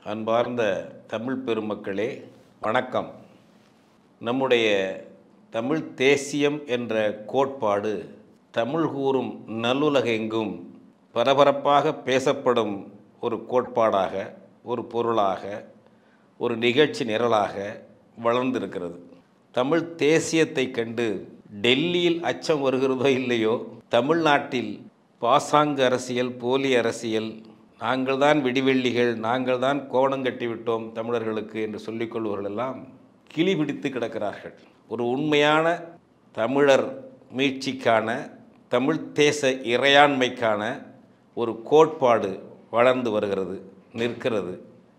அன்பார்ந்த தமிழ் பெருமக்களே வணக்கம் நம்முடைய தமிழ் தேசியம் என்ற கோட்பாடு தமிழ் கூறும் நல்லுலகெங்கும் பரபரப்பாக பேசப்படும் ஒரு கோட்பாடாக ஒரு பொருளாக ஒரு நிகழ்ச்சி நிரலாக வளர்ந்திருக்கிறது தமிழ் தேசியத்தை கண்டு டெல்லியில் அச்சம் வருகிறதோ இல்லையோ தமிழ்நாட்டில் பாசாங்கு அரசியல் போலி அரசியல் நாங்கள் தான் விடிவெள்ளிகள் நாங்கள் தான் கோணம் கட்டிவிட்டோம் தமிழர்களுக்கு என்று சொல்லிக்கொள்வர்களெல்லாம் கிளி பிடித்து கிடக்கிறார்கள் ஒரு உண்மையான தமிழர் மீட்சிக்கான தமிழ் தேச இறையாண்மைக்கான ஒரு கோட்பாடு வளர்ந்து வருகிறது நிற்கிறது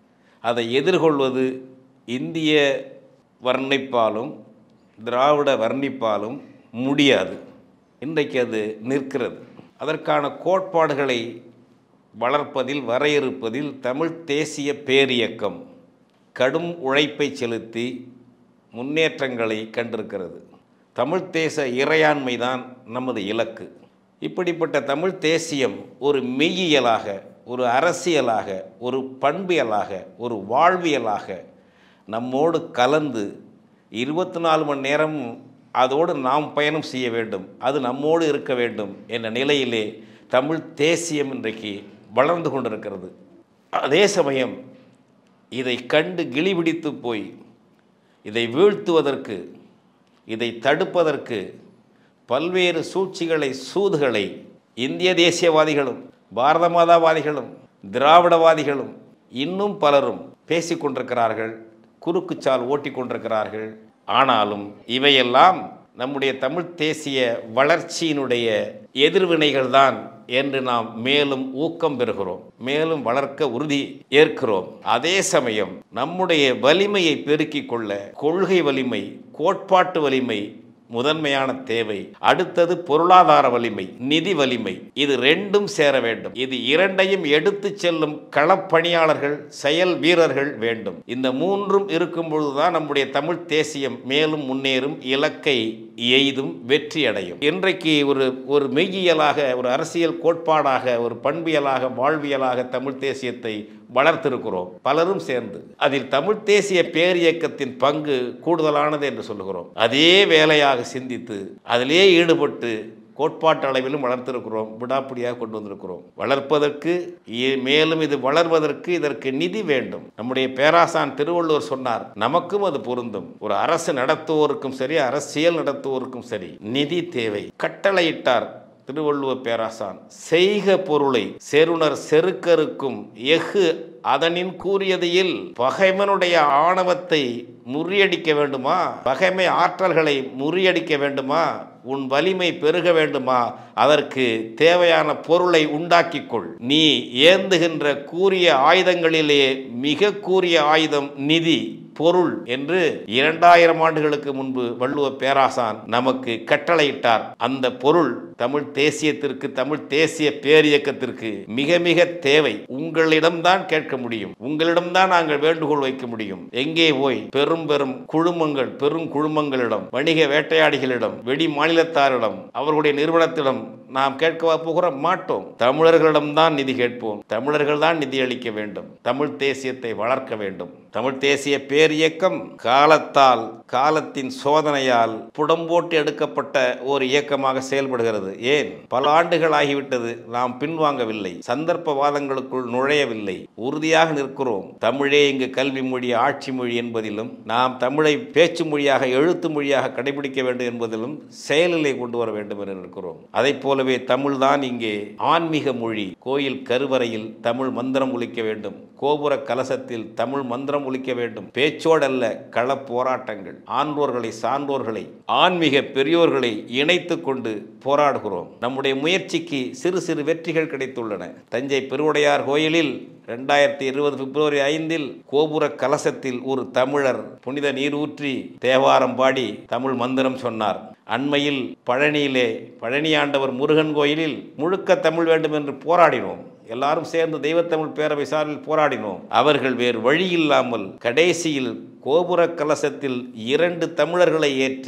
அதை எதிர்கொள்வது இந்திய வர்ணிப்பாலும் திராவிட வர்ணிப்பாலும் முடியாது இன்றைக்கு அது நிற்கிறது அதற்கான கோட்பாடுகளை வளர்ப்பதில் வரையறுப்பதில் தமிழ் தேசிய பேரியக்கம் கடும் உழைப்பை செலுத்தி முன்னேற்றங்களை கண்டிருக்கிறது தமிழ் தேச இறையாண்மை தான் நமது இலக்கு இப்படிப்பட்ட தமிழ் தேசியம் ஒரு மெய்யியலாக ஒரு அரசியலாக ஒரு பண்பியலாக ஒரு வாழ்வியலாக நம்மோடு கலந்து இருபத்தி நாலு மணி நேரம் அதோடு நாம் பயணம் செய்ய வேண்டும் அது நம்மோடு இருக்க வேண்டும் என்ற நிலையிலே தமிழ் தேசியம் இன்றைக்கு வளர்ந்து கொண்டிருக்கிறது அதே சமயம் இதை கண்டு கிளிபிடித்து போய் இதை வீழ்த்துவதற்கு இதை தடுப்பதற்கு பல்வேறு சூழ்ச்சிகளை சூதுகளை இந்திய தேசியவாதிகளும் பாரத மாதாவாதிகளும் திராவிடவாதிகளும் இன்னும் பலரும் பேசிக்கொண்டிருக்கிறார்கள் குறுக்குச்சால் ஓட்டி கொண்டிருக்கிறார்கள் ஆனாலும் இவையெல்லாம் நம்முடைய தமிழ் தேசிய வளர்ச்சியினுடைய எதிர்வினைகள் தான் என்று நாம் மேலும் ஊக்கம் பெறுகிறோம் மேலும் வளர்க்க உறுதி ஏற்கிறோம் அதே சமயம் நம்முடைய வலிமையை பெருக்கிக் கொள்ள கொள்கை வலிமை கோட்பாட்டு வலிமை முதன்மையான தேவை அடுத்தது பொருளாதார வலிமை நிதி வலிமை இது ரெண்டும் சேர வேண்டும் இது இரண்டையும் எடுத்து செல்லும் களப்பணியாளர்கள் செயல் வீரர்கள் வேண்டும் இந்த மூன்றும் இருக்கும் பொழுதுதான் நம்முடைய தமிழ் தேசியம் மேலும் முன்னேறும் இலக்கை எய்தும் வெற்றி அடையும் இன்றைக்கு ஒரு ஒரு மெய்யியலாக ஒரு அரசியல் கோட்பாடாக ஒரு பண்பியலாக வாழ்வியலாக தமிழ் தேசியத்தை வளர்த்திருக்கிறோம் பலரும் சேர்ந்து அதில் தமிழ் தேசிய பேரியக்கத்தின் பங்கு கூடுதலானது என்று சொல்லுகிறோம் அதே வேலையாக சிந்தித்து அதிலே ஈடுபட்டு கோட்பாட்டு அளவிலும் வளர்த்திருக்கிறோம் விடாப்பிடியாக கொண்டு வந்திருக்கிறோம் வளர்ப்பதற்கு இ- மேலும் இது வளர்வதற்கு இதற்கு நிதி வேண்டும் நம்முடைய பேராசான் திருவள்ளுவர் சொன்னார் நமக்கும் அது பொருந்தும் ஒரு அரசு நடத்துவோருக்கும் சரி அரசியல் நடத்துவோருக்கும் சரி நிதி தேவை கட்டளையிட்டார் திருவள்ளுவர் பேராசான் செய்க பொருளை செருணர் செருக்கருக்கும் எஃகு அதனின் கூறியதையில் பகைவனுடைய ஆணவத்தை முறியடிக்க வேண்டுமா பகைமை ஆற்றல்களை முறியடிக்க வேண்டுமா உன் வலிமை பெருக வேண்டுமா அதற்கு தேவையான பொருளை உண்டாக்கிக் கொள் நீ ஏந்துகின்ற கூறிய ஆயுதங்களிலே மிக கூறிய ஆயுதம் நிதி பொருள் என்று இரண்டாயிரம் ஆண்டுகளுக்கு முன்பு வள்ளுவ பேராசான் நமக்கு கட்டளையிட்டார் அந்த பொருள் தமிழ் தேசியத்திற்கு தமிழ் தேசிய பேரியக்கத்திற்கு மிக மிக தேவை உங்களிடம்தான் கேட்க முடியும் உங்களிடம்தான் நாங்கள் வேண்டுகோள் வைக்க முடியும் எங்கே போய் பெரும் பெரும் குழுமங்கள் பெரும் குழுமங்களிடம் வணிக வேட்டையாடிகளிடம் வெளி மாநிலத்தாரிடம் அவர்களுடைய நிறுவனத்திடம் நாம் கேட்கவா போகிறோம் மாட்டோம் தமிழர்களிடம்தான் நிதி கேட்போம் தமிழர்கள் தான் நிதி அளிக்க வேண்டும் தமிழ் தேசியத்தை வளர்க்க வேண்டும் தமிழ் தேசிய பேரியக்கம் காலத்தால் காலத்தின் சோதனையால் புடம்போட்டு எடுக்கப்பட்ட ஒரு இயக்கமாக செயல்படுகிறது ஏன் பல ஆண்டுகள் ஆகிவிட்டது நாம் பின்வாங்கவில்லை சந்தர்ப்பவாதங்களுக்குள் நுழையவில்லை உறுதியாக நிற்கிறோம் தமிழே இங்கு கல்வி மொழி ஆட்சி மொழி என்பதிலும் நாம் தமிழை பேச்சு மொழியாக எழுத்து மொழியாக கடைபிடிக்க வேண்டும் என்பதிலும் செயலிலே கொண்டு வர வேண்டும் என்று நிற்கிறோம் அதைப் போலவே தமிழ்தான் இங்கே ஆன்மீக மொழி கோயில் கருவறையில் தமிழ் மந்திரம் ஒலிக்க வேண்டும் கோபுர கலசத்தில் தமிழ் மந்திரம் ஒலிக்க வேண்டும் பேச்சோடல்ல கள போராட்டங்கள் ஆன்றோர்களை சான்றோர்களை ஆன்மீக பெரியோர்களை இணைத்து கொண்டு போராடுகிறோம் நம்முடைய முயற்சிக்கு சிறு சிறு வெற்றிகள் கிடைத்துள்ளன தஞ்சை பெருவுடையார் கோயிலில் ரெண்டாயிரத்தி இருபது பிப்ரவரி ஐந்தில் கோபுர கலசத்தில் ஒரு தமிழர் புனித நீர் ஊற்றி தேவாரம் பாடி தமிழ் மந்திரம் சொன்னார் அண்மையில் பழனியிலே பழனி ஆண்டவர் முருகன் கோயிலில் முழுக்க தமிழ் வேண்டும் என்று போராடினோம் எல்லாரும் சேர்ந்து தெய்வத்தமிழ் பேரவை சார்பில் போராடினோம் அவர்கள் வேறு வழி இல்லாமல் கடைசியில் கோபுர கலசத்தில் இரண்டு தமிழர்களை ஏற்றி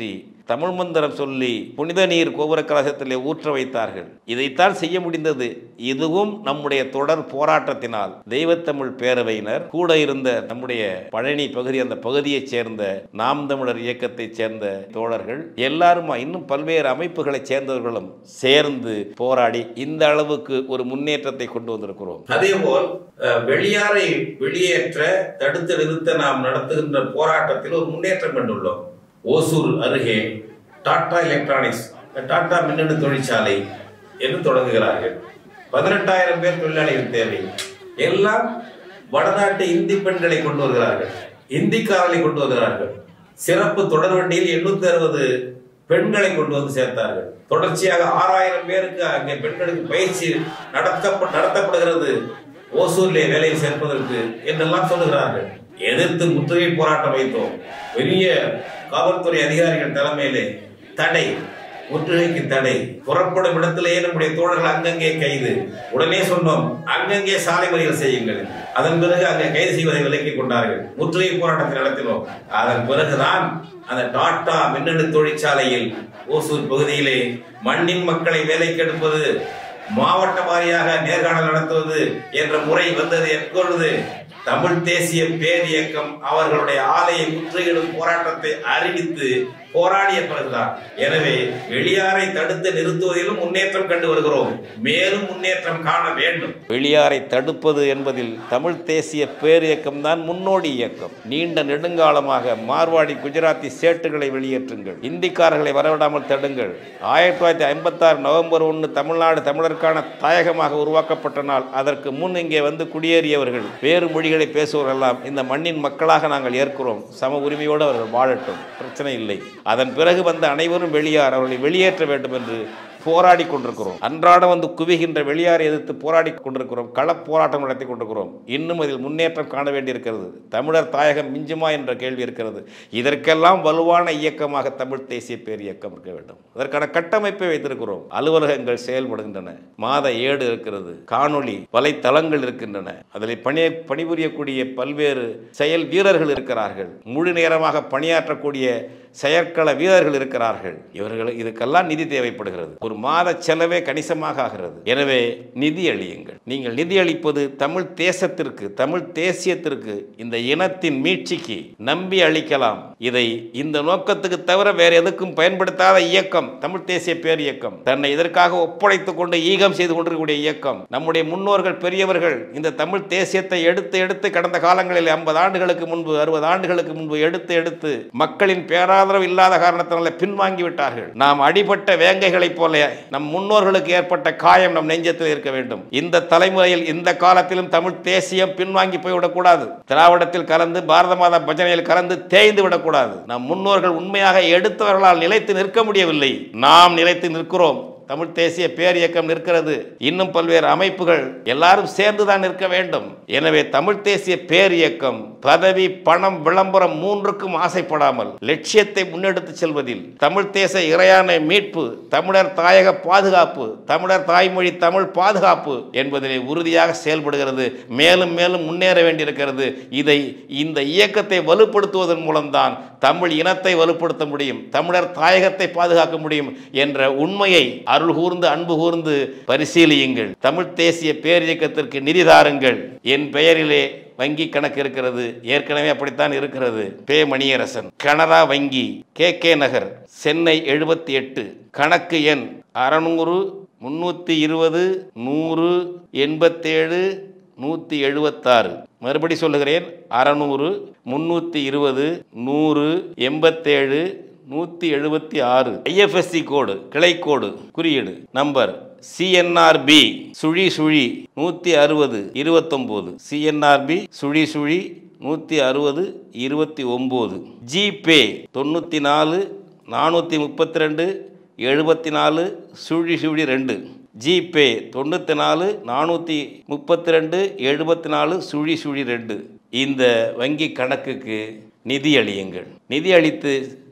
தமிழ் மந்திரம் சொல்லி புனித நீர் கோபுர கலசத்திலே ஊற்ற வைத்தார்கள் இதைத்தான் செய்ய முடிந்தது இதுவும் நம்முடைய தொடர் போராட்டத்தினால் தெய்வத்தமிழ் பேரவையினர் கூட இருந்த நம்முடைய பழனி பகுதி அந்த பகுதியைச் சேர்ந்த நாம் தமிழர் இயக்கத்தைச் சேர்ந்த தோழர்கள் எல்லாருமா இன்னும் பல்வேறு அமைப்புகளைச் சேர்ந்தவர்களும் சேர்ந்து போராடி இந்த அளவுக்கு ஒரு முன்னேற்றத்தை கொண்டு வந்திருக்கிறோம் அதேபோல் அஹ், வெளியாரை வெளியேற்ற தடுத்து நிறுத்த நாம் நடத்துகின்ற போராட்டத்தில் ஒரு முன்னேற்றம் கண்டுள்ளோம் ஓசூர் அருகே டாடா எலக்ட்ரானிக்ஸ் டாடா மின்னணு தொழிற்சாலை என்று தொடங்குகிறார்கள் பதினெட்டாயிரம் பேர் தொழிலாளிகள் தேவை எல்லாம் வடநாட்டு இந்தி பெண்களை கொண்டு வருகிறார்கள் இந்திக்காரர்களை கொண்டு வருகிறார்கள் சிறப்பு தொடர் வண்டியில் எண்ணூத்தி அறுபது பெண்களை கொண்டு வந்து சேர்த்தார்கள் தொடர்ச்சியாக ஆறாயிரம் பேருக்கு அங்கே பெண்களுக்கு பயிற்சி நடத்தப்ப நடத்தப்படுகிறது ஓசூரிலே வேலையில் சேர்ப்பதற்கு என்றெல்லாம் சொல்லுகிறார்கள் எதிர்த்து முற்றுகை போராட்டம் வைத்தோம் பெரிய காவல்துறை அதிகாரிகள் தலைமையிலே தடை முற்றுகைக்கு தடை புறப்படும் இடத்திலேயே நம்முடைய தோழர்கள் அங்கங்கே கைது உடனே சொன்னோம் அங்கங்கே சாலை மறியல் செய்யுங்கள் அதன் பிறகு அங்கே கைது செய்வதை விலக்கிக் கொண்டார்கள் முற்றுகை போராட்டத்தை நடத்தினோம் அதன் பிறகுதான் அந்த டாடா மின்னணு தொழிற்சாலையில் ஓசூர் பகுதியிலே மண்ணின் மக்களை வேலைக்கு எடுப்பது மாவட்ட வாரியாக நேர்காணல் நடத்துவது என்ற முறை வந்தது எப்பொழுது தமிழ் தேசிய பேரியக்கம் அவர்களுடைய ஆலையை முற்றுகையிடும் போராட்டத்தை அறிவித்து போராடிய பிறகுதான் எனவே வெளியாரை தடுத்து நிறுத்துவதிலும் முன்னேற்றம் கண்டு வருகிறோம் மேலும் முன்னேற்றம் காண வேண்டும் வெளியாரை தடுப்பது என்பதில் தமிழ் தேசிய பேரியக்கம் தான் முன்னோடி இயக்கம் நீண்ட நெடுங்காலமாக மார்வாடி குஜராத்தி சேட்டுகளை வெளியேற்றுங்கள் இந்திக்காரர்களை வரவிடாமல் தடுங்கள் ஆயிரத்தி தொள்ளாயிரத்தி ஐம்பத்தாறு நவம்பர் ஒன்று தமிழ்நாடு தமிழருக்கான தாயகமாக உருவாக்கப்பட்ட நாள் அதற்கு முன் இங்கே வந்து குடியேறியவர்கள் வேறு மொழிகளை பேசுவோரெல்லாம் இந்த மண்ணின் மக்களாக நாங்கள் ஏற்கிறோம் சம உரிமையோடு அவர்கள் வாழட்டும் பிரச்சனை இல்லை அதன் பிறகு வந்த அனைவரும் வெளியார் அவர்களை வெளியேற்ற வேண்டும் என்று போராடி கொண்டிருக்கிறோம் அன்றாடம் வந்து குவிகின்ற வெளியாரை எதிர்த்து போராடி கொண்டிருக்கிறோம் களப் போராட்டம் நடத்தி கொண்டிருக்கிறோம் இன்னும் அதில் முன்னேற்றம் காண வேண்டியிருக்கிறது தமிழர் தாயகம் மிஞ்சுமா என்ற கேள்வி இருக்கிறது இதற்கெல்லாம் வலுவான இயக்கமாக தமிழ் தேசிய பேர் இயக்கம் இருக்க வேண்டும் அதற்கான கட்டமைப்பை வைத்திருக்கிறோம் அலுவலகங்கள் செயல்படுகின்றன மாத ஏடு இருக்கிறது காணொளி வலைத்தளங்கள் இருக்கின்றன அதில் பணி பணிபுரியக்கூடிய பல்வேறு செயல் வீரர்கள் இருக்கிறார்கள் முழு நேரமாக பணியாற்றக்கூடிய செயற்கள வீரர்கள் இருக்கிறார்கள் இவர்கள் இதுக்கெல்லாம் நிதி தேவைப்படுகிறது ஒரு மாத செலவே கணிசமாக ஆகிறது எனவே நிதி அளியுங்கள் நீங்கள் நிதி அளிப்பது தமிழ் தேசத்திற்கு தமிழ் தேசியத்திற்கு இந்த இனத்தின் மீட்சிக்கு நம்பி அளிக்கலாம் இதை இந்த நோக்கத்துக்கு தவிர வேற எதுக்கும் பயன்படுத்தாத இயக்கம் தமிழ் தேசிய பேர் இயக்கம் தன்னை இதற்காக ஒப்படைத்துக் கொண்டு ஈகம் செய்து கொண்டிருக்கக்கூடிய இயக்கம் நம்முடைய முன்னோர்கள் பெரியவர்கள் இந்த தமிழ் தேசியத்தை எடுத்து எடுத்து கடந்த காலங்களில் ஐம்பது ஆண்டுகளுக்கு முன்பு அறுபது ஆண்டுகளுக்கு முன்பு எடுத்து எடுத்து மக்களின் பேராதரவு இல்லாத காரணத்தினால பின்வாங்கி விட்டார்கள் நாம் அடிபட்ட வேங்கைகளைப் போல நம் முன்னோர்களுக்கு ஏற்பட்ட காயம் நம் நெஞ்சத்தில் இருக்க வேண்டும் இந்த தலைமுறையில் இந்த காலத்திலும் தமிழ் தேசியம் பின்வாங்கி போய்விடக்கூடாது திராவிடத்தில் கலந்து பாரத மாதா பஜனையில் கலந்து தேய்ந்து விடக்கூடாது நம் முன்னோர்கள் உண்மையாக எடுத்தவர்களால் நிலைத்து நிற்க முடியவில்லை நாம் நிலைத்து நிற்கிறோம் தமிழ் தேசிய பேர் இயக்கம் நிற்கிறது இன்னும் பல்வேறு அமைப்புகள் எல்லாரும் சேர்ந்துதான் நிற்க வேண்டும் எனவே தமிழ் தேசிய பேர் இயக்கம் பதவி பணம் விளம்பரம் மூன்றுக்கும் ஆசைப்படாமல் லட்சியத்தை முன்னெடுத்து செல்வதில் தமிழ் தேச இறையான மீட்பு தமிழர் தாயக பாதுகாப்பு தமிழர் தாய்மொழி தமிழ் பாதுகாப்பு என்பதிலே உறுதியாக செயல்படுகிறது மேலும் மேலும் முன்னேற வேண்டியிருக்கிறது இதை இந்த இயக்கத்தை வலுப்படுத்துவதன் மூலம்தான் தமிழ் இனத்தை வலுப்படுத்த முடியும் தமிழர் தாயகத்தை பாதுகாக்க முடியும் என்ற உண்மையை அருள் கூர்ந்து அன்பு கூர்ந்து பரிசீலியுங்கள் தமிழ் தேசிய பேரியக்கத்திற்கு நிதி தாருங்கள் என் பெயரிலே வங்கி கணக்கு இருக்கிறது ஏற்கனவே அப்படித்தான் இருக்கிறது பே மணியரசன் கனரா வங்கி கே கே நகர் சென்னை எழுபத்தி எட்டு கணக்கு எண் அறநூறு முன்னூற்றி இருபது நூறு எண்பத்தேழு நூற்றி எழுபத்தாறு மறுபடி சொல்லுகிறேன் அறநூறு முன்னூற்றி இருபது நூறு எண்பத்தேழு நூற்றி எழுபத்தி ஆறு ஐஎஃப்எஸ்சி கோடு கிளை கோடு குறியீடு நம்பர் சிஎன்ஆர்பி சுழி சுழி நூற்றி அறுபது இருபத்தொம்போது சிஎன்ஆர்பி சுழி சுழி நூற்றி அறுபது இருபத்தி ஒம்பது ஜிபே தொண்ணூற்றி நாலு நானூற்றி முப்பத்தி ரெண்டு எழுபத்தி நாலு சுழி சுழி ரெண்டு ஜிபே தொண்ணூற்றி நாலு நானூற்றி முப்பத்தி ரெண்டு எழுபத்தி நாலு சுழி சுழி ரெண்டு இந்த வங்கி கணக்குக்கு நிதி அளியுங்கள் நிதி அளித்து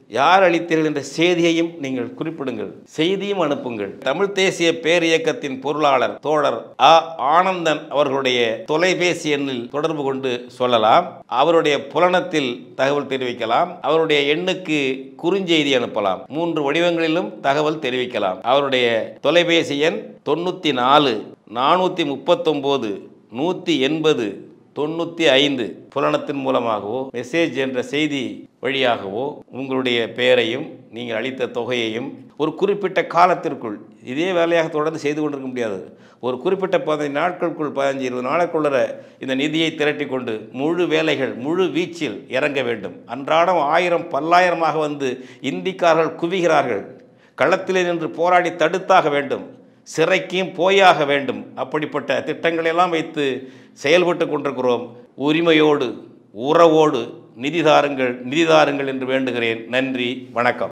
யார் அளித்தீர்கள் என்ற செய்தியையும் நீங்கள் குறிப்பிடுங்கள் செய்தியும் அனுப்புங்கள் தமிழ் தேசிய பேரியக்கத்தின் பொருளாளர் தோழர் அ ஆனந்தன் அவர்களுடைய தொலைபேசி எண்ணில் தொடர்பு கொண்டு சொல்லலாம் அவருடைய புலனத்தில் தகவல் தெரிவிக்கலாம் அவருடைய எண்ணுக்கு குறுஞ்செய்தி அனுப்பலாம் மூன்று வடிவங்களிலும் தகவல் தெரிவிக்கலாம் அவருடைய தொலைபேசி எண் தொண்ணூற்றி நாலு நானூற்றி முப்பத்தொம்போது நூற்றி எண்பது தொண்ணூற்றி ஐந்து புலனத்தின் மூலமாகவோ மெசேஜ் என்ற செய்தி வழியாகவோ உங்களுடைய பெயரையும் நீங்கள் அளித்த தொகையையும் ஒரு குறிப்பிட்ட காலத்திற்குள் இதே வேலையாக தொடர்ந்து செய்து கொண்டிருக்க முடியாது ஒரு குறிப்பிட்ட பதினைந்து நாட்களுக்குள் பதினஞ்சு இருபது நாளுக்குள்ளர இந்த நிதியை திரட்டி கொண்டு முழு வேலைகள் முழு வீச்சில் இறங்க வேண்டும் அன்றாடம் ஆயிரம் பல்லாயிரமாக வந்து இந்திக்காரர்கள் குவிகிறார்கள் களத்திலே நின்று போராடி தடுத்தாக வேண்டும் சிறைக்கும் போயாக வேண்டும் அப்படிப்பட்ட திட்டங்களெல்லாம் வைத்து செயல்பட்டு கொண்டிருக்கிறோம் உரிமையோடு உறவோடு நிதிதாருங்கள் நிதிதாருங்கள் என்று வேண்டுகிறேன் நன்றி வணக்கம்